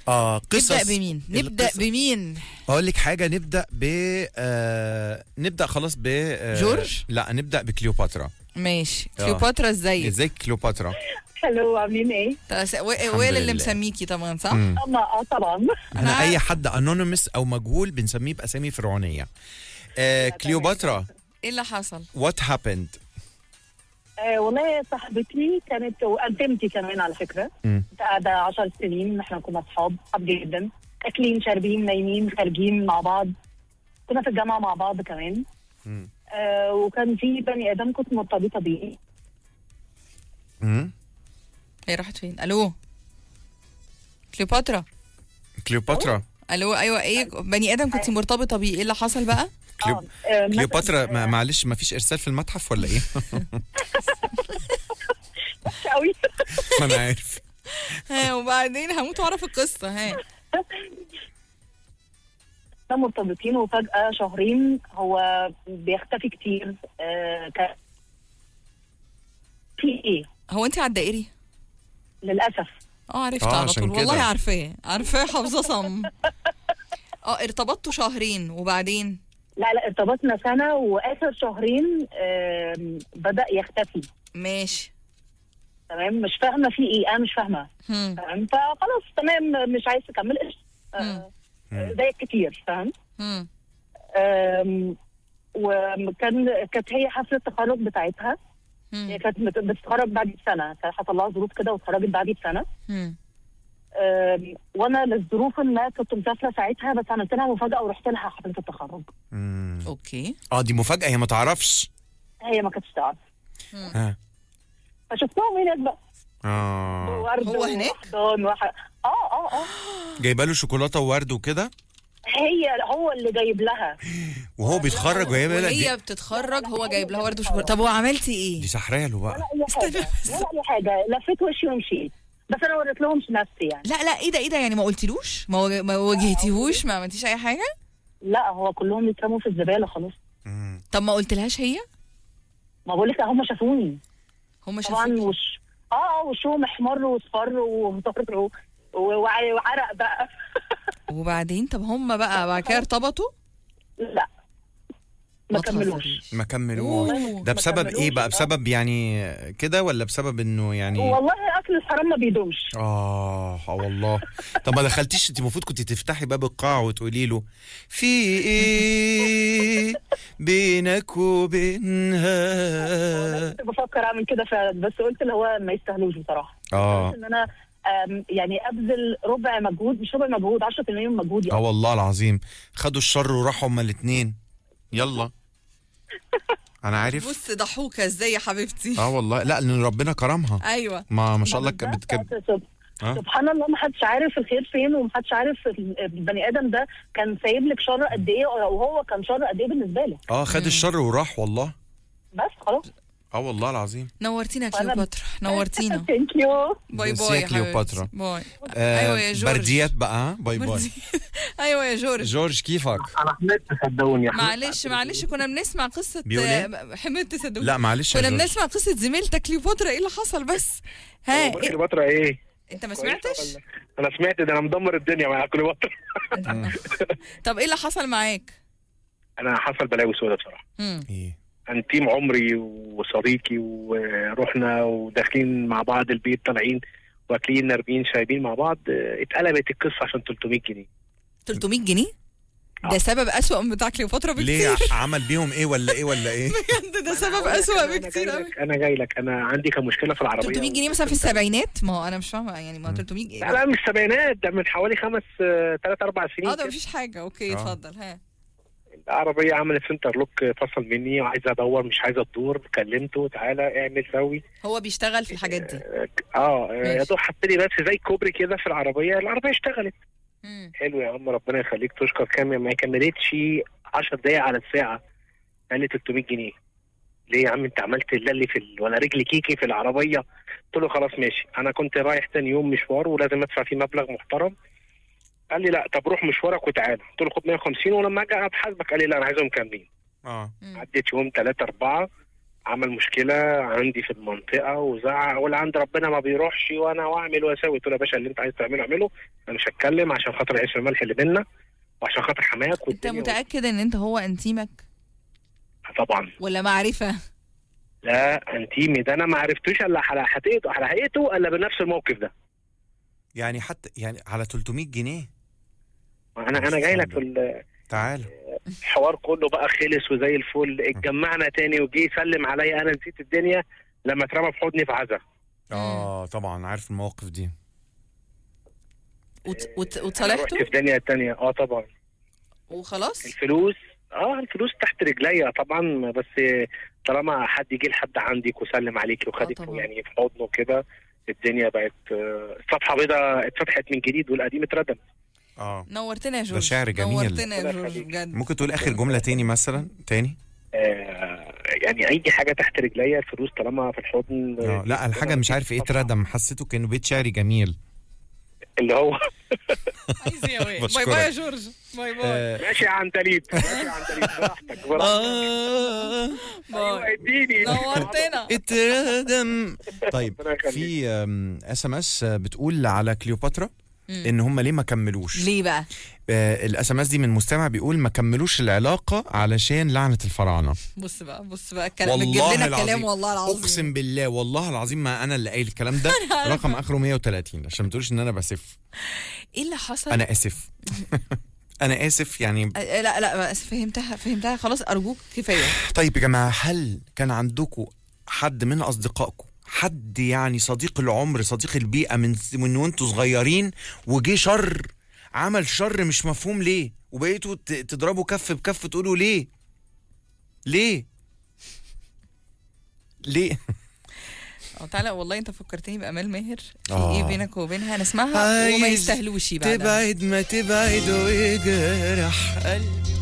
اه قصص نبدا بمين نبدا القصص- بمين اقول لك حاجه نبدا ب آه نبدا خلاص ب آه جورج؟ لا نبدا بكليوباترا ماشي آه. كليوباترا ازيك ازيك كليوباترا حلو عاملين ايه؟ تا- و- الحمد وائل اللي لله. مسميكي طبعا صح مم. اما اه طبعا احنا أنا- اي حد انونيمس او مجهول بنسميه باسامي فرعونيه آه كليوباترا ايه اللي حصل وات هابند آه والله صاحبتي كانت وقدمتي كمان على فكره كنت قاعده 10 سنين احنا كنا اصحاب اصحاب جدا اكلين شاربين نايمين خارجين مع بعض كنا في الجامعه مع بعض كمان آه وكان في بني ادم كنت مرتبطه بيه هي راحت فين الو كليوباترا كليوباترا الو ايوه ايه بني ادم كنت مرتبطه بيه ايه اللي حصل بقى كليو... آه، آه، كليوباترا مثلاً، ما- آه، معلش ما فيش ارسال في المتحف ولا ايه وحشة قوي ما انا عارف ها وبعدين هموت واعرف القصه ها احنا مرتبطين وفجاه شهرين هو بيختفي كتير آه ك... في ايه هو انت على الدائري للاسف اه عرفت آه، على عشان طول والله كده. عارفاه عارفاه حافظه صم اه ارتبطتوا شهرين وبعدين لا لا ارتبطنا سنة وآخر شهرين آم، بدأ يختفي ماشي تمام مش فاهمة في إيه أنا مش فاهمة هم. تمام فخلاص تمام مش عايز تكمل قشطة آه، زيك كتير فاهم هم. آم، وكان كانت هي حفلة التخرج بتاعتها هي هم. كانت بت- بتتخرج بعد بسنة كان حصل لها ظروف كده واتخرجت بعد بسنة هم. آم، وانا للظروف ما كنت مسافره ساعتها بس عملت لها مفاجاه ورحت لها حفله التخرج مم. اوكي اه دي مفاجاه هي ما تعرفش هي ما كانتش تعرف ها فشفتهم هناك بقى اه ورد هو هناك؟ وحضان وح... اه اه اه جايبه له شوكولاته وورد وكده هي هو اللي جايب لها وهو بيتخرج وهي بلا وهي دي, بتتخرج هو جايب لها ورد وشوكولاته طب وعملتي دي ايه سحريه له ولا بقى اي حاجه ولا اي حاجه لفيت وشي ومشيت بس انا وريت لهمش نفسي يعني لا لا ايه ده ايه ده يعني ما قلتلوش ما وج- ما واجهتيهوش ما عملتيش اي حاجه لا هو كلهم يترموا في الزباله خلاص مم. طب ما قلتلهاش هي ما بقول لك هم شافوني هم طبعا شافوكي وش اه اه وشهم احمر واصفر ومطر و- وع- وعرق بقى وبعدين طب هم بقى بعد كده ارتبطوا لا ما كملوش تهزريش. ما كملوش أوه. ده ما بسبب ايه بقى كملوش، آه. بسبب يعني كده ولا بسبب انه يعني والله اكل الحرام ما بيدومش اه اه والله طب ما دخلتيش انت المفروض كنت تفتحي باب القاعه وتقولي له في ايه بينك وبينها كنت بفكر اعمل كده فعلا بس قلت اللي هو ما يستاهلوش بصراحه اه قلت ان انا آم، يعني ابذل ربع مجهود مش ربع مجهود 10% من مجهودي اه والله العظيم خدوا الشر وراحوا هما الاثنين يلا انا عارف بص ضحوكه ازاي يا حبيبتي اه والله لا لان ربنا كرمها ايوه ما ما شاء الله ده كانت بتكب سب- آه. سبحان الله ما حدش عارف الخير فين وما حدش عارف ال- البني ادم ده كان سايب لك شر قد ايه وهو كان شر قد ايه بالنسبه لك اه خد الشر وراح والله بس خلاص اه والله العظيم نورتينا يا وأنا- كليوباترا نورتينا ثانك يو باي ميرسي باي يا يا كليوباترا. حبيبتي. باي آه ايوه يا جورج برديات بقى ها؟ باي باي بردي- ايوه يا جورج جورج كيفك انا حملت صدقوني معلش معلش كنا بنسمع قصه بيقول إيه؟ آه، حمد تصدقوني لا معلش يا كنا جورج بنسمع قصه زميلتك كليوباترا ايه اللي حصل بس ها إيه؟ كليوباترا ايه؟ انت ما سمعتش انا سمعت ده انا مدمر الدنيا مع كليوباترا طب ايه اللي حصل معاك انا حصل بلاوي سودة بصراحه مم. ايه انتيم عمري وصديقي ورحنا وداخلين مع بعض البيت طالعين واكلين ناربين شايبين مع بعض اه، اتقلبت القصه عشان 300 جنيه 300 جنيه ده سبب اسوأ من بتاع كليوباترا ليه بكتير عمل بيهم ايه ولا ايه ولا ايه بجد ده سبب أنا اسوأ جاي بكتير قوي لك انا جاي لك انا عندي كان مشكله في العربيه 300 جنيه مثلا في السبعينات ما هو انا مش فاهمه يعني ما هو 300 جنيه لا لا مش سبعينات ده من حوالي خمس ثلاث اربع سنين اه ده كده. مفيش حاجه اوكي آه. اتفضل ها العربيه عملت سنتر لوك فصل مني وعايز ادور مش عايزه تدور كلمته تعالى اعمل سوي هو بيشتغل في الحاجات دي اه اه يا ماشي. دوب حط لي بس زي كوبري كده في العربيه العربيه اشتغلت مم. حلو يا عم ربنا يخليك تشكر كام ما كملتش 10 دقايق على الساعه قال لي 300 جنيه ليه يا عم انت عملت اللي في ال... ولا رجلي كيكي في العربيه قلت له خلاص ماشي انا كنت رايح تاني يوم مشوار ولازم ادفع فيه مبلغ محترم قال لي لا طب روح مشوارك وتعالى قلت له خد 150 ولما اجي احاسبك قال لي لا انا عايزهم كاملين اه مم. عديت يوم ثلاثة أربعة عمل مشكله عندي في المنطقه وزعق واللي عند ربنا ما بيروحش وانا واعمل واسوي قلت له يا باشا اللي انت عايز تعمله اعمله انا مش هتكلم عشان خاطر عيش الملح اللي بينا وعشان خاطر حماك انت والدنيا متاكد ان انت هو انتيمك طبعا ولا معرفه لا انتيمي ده انا ما عرفتوش الا على حقيقته على حقيقته الا بنفس الموقف ده يعني حتى يعني على 300 جنيه انا انا جاي لك في ال- تعال الحوار كله بقى خلص وزي الفل اتجمعنا تاني وجي يسلم عليا انا نسيت الدنيا لما اترمى في حضني في عزا اه طبعا عارف المواقف دي وت... وت... أنا وتصالحته رحت في دنيا تانية اه طبعا وخلاص الفلوس اه الفلوس تحت رجليا طبعا بس طالما حد يجي لحد عندك وسلم عليك وخدك طبعا. يعني في حضنه كده الدنيا بقت آه، صفحه بيضاء اتفتحت من جديد والقديم اتردم اه نورتنا يا جورج شعر جميل. نورتنا يا ربنا جورج يخليك. بجد ممكن تقول اخر جمله تاني مثلا تاني آه يعني اي حاجه تحت رجليا الفلوس طالما في الحضن اه لا الحاجه مش عارف ايه اتردم حسيته كانه بيت شعري جميل اللي هو عايز ايه يا واد؟ باي بشكرك. باي يا جورج باي باي آه، ماشي يا عندليب ماشي يا عندليب براحتك براحتك آه، ايوه باي اديني نورتنا اتردم طيب ربنا يخليك. في اس ام اس بتقول على كليوباترا مم. ان هم ليه ما كملوش ليه بقى الاس ام اس دي من مستمع بيقول ما كملوش العلاقه علشان لعنه الفراعنه بص بقى بص بقى الكلام والله بتجيب لنا العظيم. الكلام والله العظيم اقسم بالله والله العظيم ما انا اللي قايل الكلام ده عارفة. رقم اخره 130 عشان ما تقولش ان انا بسف ايه اللي حصل انا اسف انا اسف يعني آه، لا لا بس فهمتها فهمتها خلاص ارجوك كفايه طيب يا جماعه هل كان عندكم حد من اصدقائكم حد يعني صديق العمر صديق البيئه من من وانتوا صغيرين وجه شر عمل شر مش مفهوم ليه وبقيتوا ت- تضربوا كف بكف تقولوا ليه ليه ليه اه تعالى والله انت فكرتني بامال ماهر في آه. ايه بينك وبينها نسمعها وما عايز يستاهلوش بقى ده. تبعد ما تبعد ويجرح قلبي